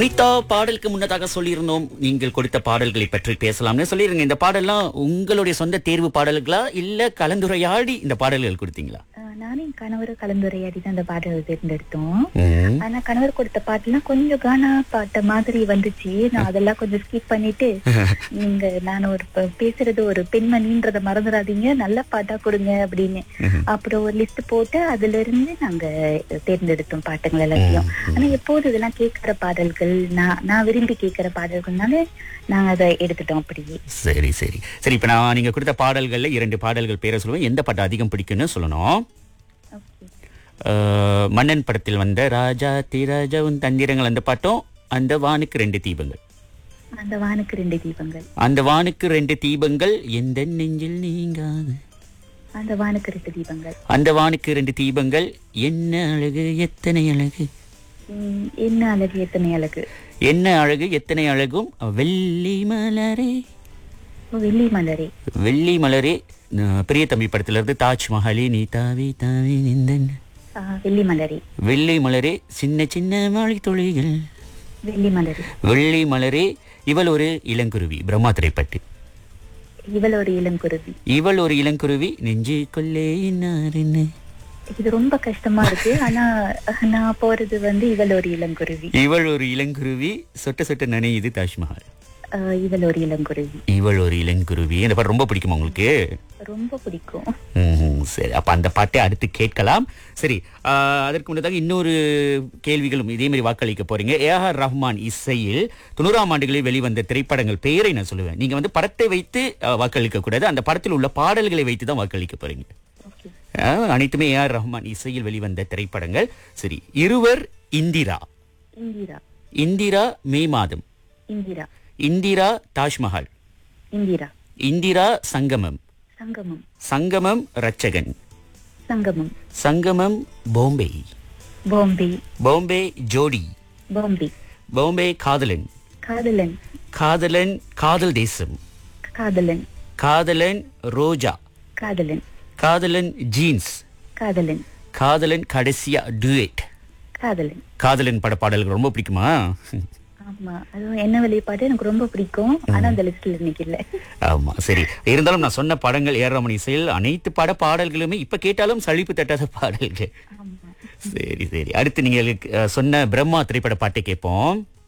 புனிதா பாடலுக்கு முன்னதாக சொல்லியிருந்தோம் நீங்கள் கொடுத்த பாடல்களை பற்றி பேசலாம்னு சொல்லிருங்க இந்த பாடல்லாம் உங்களுடைய சொந்த தேர்வு பாடல்களா இல்ல கலந்துரையாடி இந்த பாடல்கள் கொடுத்தீங்களா அஹ் நானும் என் கணவரும் கலந்துரையாடி தான் அந்த பாடலை தேர்ந்தெடுத்தோம் ம். ஆனா கணவர் கொடுத்த பாட்டுலாம் கொஞ்சம் கானா பாட்ட மாதிரி வந்துச்சு நான் அதெல்லாம் கொஞ்சம் ஸ்கிப் பண்ணிட்டு நீங்க நான் ஒரு ப- பேசுறது ஒரு பெண்மணின்றத மறந்துடாதீங்க நல்ல பாட்டா கொடுங்க அப்படின்னு அப்புறம் ஒரு லிஸ்ட் போட்டு அதுல இருந்து நாங்க தேர்ந்தெடுத்தோம் பாட்டுங்கள் எல்லாத்தையும் ஆனா எப்போது இதெல்லாம் கேட்கிற பாடல்கள் நான் நான் விரும்பி கேட்கிற பாடல்கள்னால நாங்க அதை எடுத்துட்டோம் அப்படியே சரி சரி சரி இப்ப நான் நீங்க கொடுத்த பாடல்கள்ல இரண்டு பாடல்கள் பேரை சொல்லுவேன் எந்த பாட்டு அதிகம் பிடிக்கும்னு சொல்லணும் Okay. அஹ், மன்னன் படத்தில் வந்த ராஜா திராஜா உன் தந்திரங்கள் அந்த பாட்டும் அந்த வானுக்கு ரெண்டு தீபங்கள் அந்த வானுக்கு ரெண்டு தீபங்கள் அந்த வானுக்கு ரெண்டு தீபங்கள் எந்த நெஞ்சில் நீங்காது அந்த வானுக்கு ரெண்டு தீபங்கள் அந்த வானுக்கு ரெண்டு தீபங்கள் என்ன அழகு எத்தனை அழகு உம், என்ன அழகு எத்தனை அழகு என்ன அழகு எத்தனை அழகும் வெள்ளி மலரே ஓ, வெள்ளி மலரே வெள்ளி மலரே அஹ், பெரிய தம்பி படத்துல இருந்து தாஜ்மஹாலே நீ தாவி தாவி நிந்தன் ஆ, வெள்ளி மலரே வெள்ளி மலரே சின்ன சின்ன மழை துளிகள் வெள்ளி மலரே வெள்ளி மலரே இவள் ஒரு இளங்குருவி பிரம்மா திரைப்பட்டு இவள் ஒரு இளங்குருவி இவள் ஒரு இளங்குருவி நெஞ்சு கொல்லே இன்னாருன்னு இது ரொம்ப கஷ்டமா இருக்கு ஆனா நான் போறது வந்து இவள் ஒரு இளங்குருவி இவள் ஒரு இளங்குருவி சொட்ட சொட்ட நனையுது தாஜ்மஹால் ஆ, இவள் ஒரு இளங்குருவி இவள் ஒரு இளங்குருவி அந்த பாட்டு ரொம்ப பிடிக்குமா உங்களுக்கு ரொம்ப பிடிக்கும் ம்ஹும். சரி அப்ப அந்த பாட்டை அடுத்து கேட்கலாம் சரி ஆஹ், அதற்கு முன்னதாக இன்னொரு கேள்விகளும் இதே மாதிரி வாக்களிக்க போறீங்க ஏஆர் ரஹ்மான் இசையில் தொண்ணூறாம் ஆண்டுகளில் வெளிவந்த திரைப்படங்கள் பெயரை நான் சொல்லுவேன் நீங்க வந்து படத்தை வைத்து ஆஹ், வாக்களிக்க கூடாது அந்த படத்தில் உள்ள பாடல்களை வைத்து தான் வாக்களிக்க போறீங்க ஓகே ஆஹ், அனைத்துமே ஏஆர் ரஹ்மான் இசையில் வெளிவந்த திரைப்படங்கள் சரி இருவர் இந்திரா இந்திரா இந்திரா மே மாதம் இந்திரா இந்திரா தாஜ்மஹால் இந்திரா இந்திரா சங்கமம் சங்கமம் சங்கமம் ரச்சகன் சங்கமம் சங்கமம் பாம்பே பாம்பே பாம்பே ஜோடி பாம்பே பாம்பே காதலன் காதலன் காதலன் காதல் தேசம் காதலன் காதலன் ரோஜா காதலன் காதலன் ஜீன்ஸ் காதலன் காதலன் கடைசியா டுவேட் காதலன் காதலன் பட பாடல்கள் ரொம்ப பிடிக்குமா ஆமா அதுவும் என்ன வெளிப்பாடு எனக்கு ரொம்ப பிடிக்கும் ஆனா அந்த லிஸ்ட்ல இன்னைக்கு இல்ல ஆமா சரி இருந்தாலும் நான் சொன்ன படங்கள் ஏறாமணி இசையில் அனைத்து பட பாடல்களுமே இப்ப கேட்டாலும் சலிப்பு தட்டாத பாடல்கள் ஆமா சரி சரி அடுத்து நீங்க அஹ், சொன்ன பிரம்மா திரைப்பட பாட்டை கேட்போம்